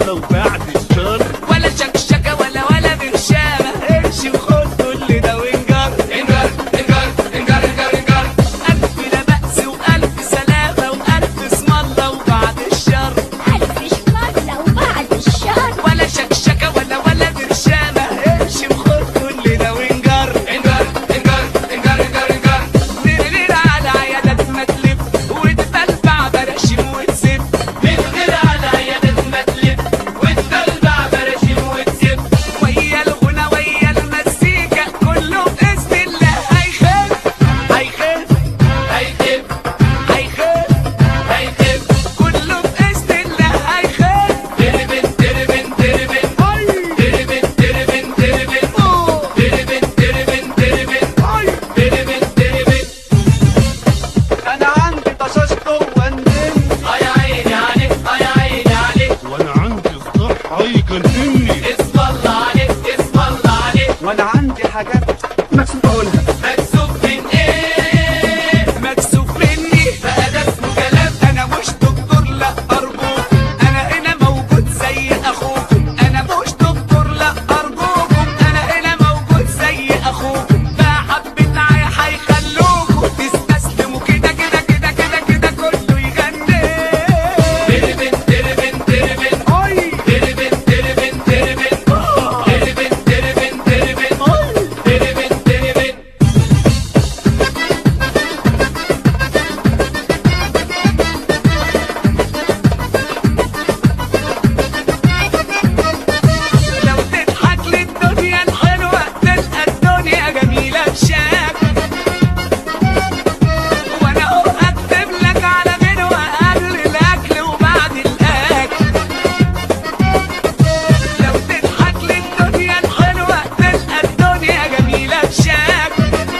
الله وبعد الشر ولا شكشكة ولا ولا برشامة امشي وخد كل ده وانجر انجر انجر انجر انجر انجر ألف لا بأس وألف سلامة وألف اسم الله وبعد الشر ألف شكر وبعد الشر ولا شكشكة ولا ولا برشامة امشي وخد كل ده وانجر انجر انجر انجر انجر انجر نقلنا على عيادات ما تلف وتبلبع براشيم وتسيب من غير على عيادة ما تلف وتدلع براشيم وتسيب ويا الغنى ويا المزيكا كله بإذن الله هيخف هيخف هيخف هيخف هيخف كله بإذن الله هيخف تربن تربن تربن تربن تربن تربن تربن تربن تربن تربن تربن أنا عندي طشاش جوه النم اه يا عيني عليك اه يا عيني عليك وانا عندي الصحة يكلمني اسم الله عليك اسم الله عليك وأنا عندي حاجات مكسوف أقولها مكسوف من ايه مكسوف مني بقى ده اسمه كلام أنا مش دكتور لا أرجوكم أنا هنا موجود زي أخوكم أنا مش دكتور لا أرجوكم أنا هنا موجود زي أخوكم بقى حبة عيا هيخلوكم تستسلموا كده كده كده كده كده كله يغني تربن تربن تربن أي تربن تربن تربن تربن تربن تربن تربن تربن لو تضحك للدنيا الحلوة تلقى الدنيا جميلة بشاك وانا اهو اكتب لك على غنوة قبل الاكل وبعد الاكل لو تضحك للدنيا الحلوة تلقى الدنيا جميلة بشاك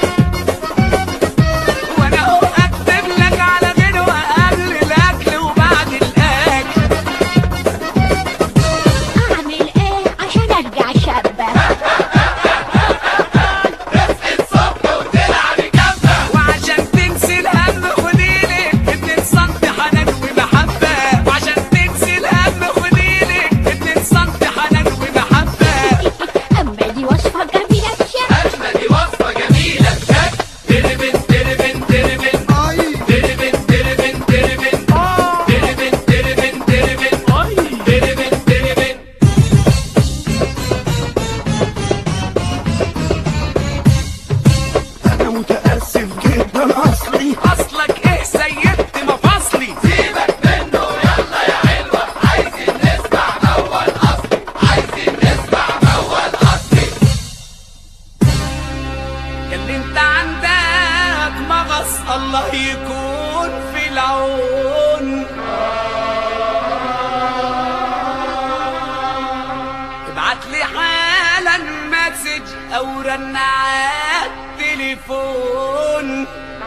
وانا اهو اكتب لك على غنوة قبل الاكل وبعد الاكل أعمل إيه عشان أرجع شابة الصبح وتلعب كفة وعشان تنسي الهم خديلك اتنين سنتي حنان ومحبة وعشان تنسي الهم خديلك اتنين سنتي حنان ومحبة أما دي وصفة جميلة بشكل أجمل وصفة جميلة بشكل تربن تربن تربن تربن تربن تربن تربن تربن تربن تربن تربن انا متأسف جدا اصلي اصلك ايه سيدت مفاصلي سيبك منه يلا يا حلوة عايزين نسمع أول أصلي عايزين نسمع أول أصلي اللي انت عندك مغص الله يكون في العون ابعت لي حالا مسج او رن على التليفون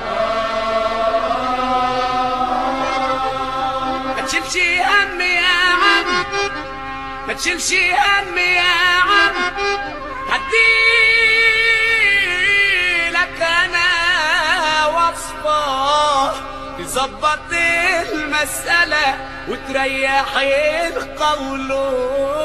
ما تشيلش هم يا عم ما تشيلش هم يا عم هديلك انا وصفة تظبط المسألة وتريح القولون